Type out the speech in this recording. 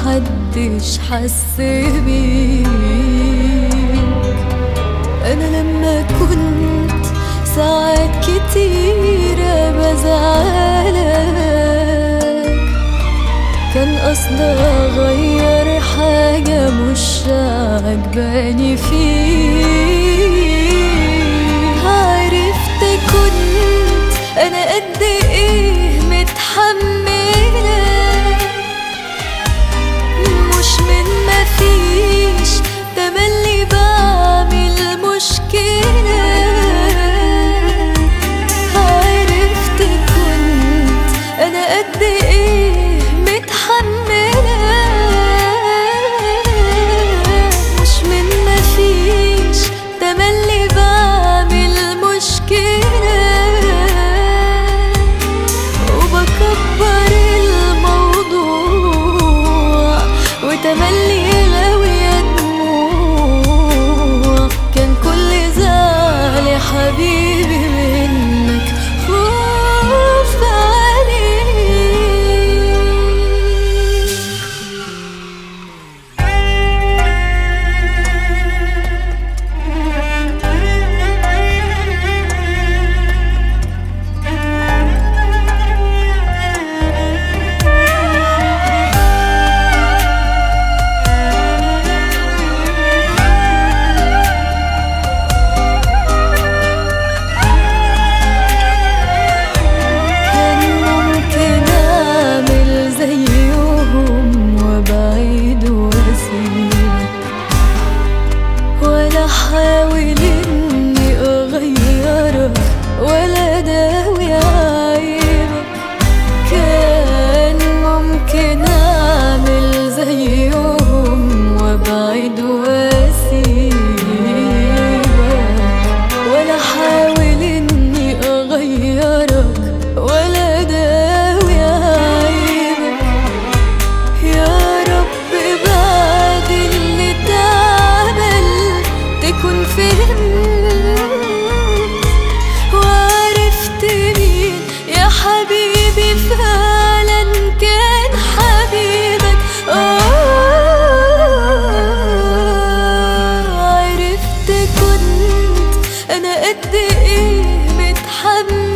محدش حس بيك انا لما كنت ساعات كتيرة بزعلك كان قصدي اغير حاجة مش عجباني فيك عرفت كنت انا قد ايه متحملة مش من مفيش تملي بعمل مشكلة عرفت كنت أنا قد إيه متحملة مش من مفيش تملي بعمل مشكلة وبكبر الموضوع وتملي غاوية دموع كان كل زعلي حبيبي منك خوف عليك كان ممكن أعمل زيهم وأبعد وأسيبك ولا أحاول إني أغيرك ولا أداوي عيبك كان ممكن أعمل زيهم وأبعد وأسيبك ولا أحاول إني أغيرك ولا أداوي عيبك يا رب بعد اللي اتعمل تكون فهمت وعرفت مين يا حبيبي فعلا كان حبيبك آه عرفت كنت أنا قد إيه متحمل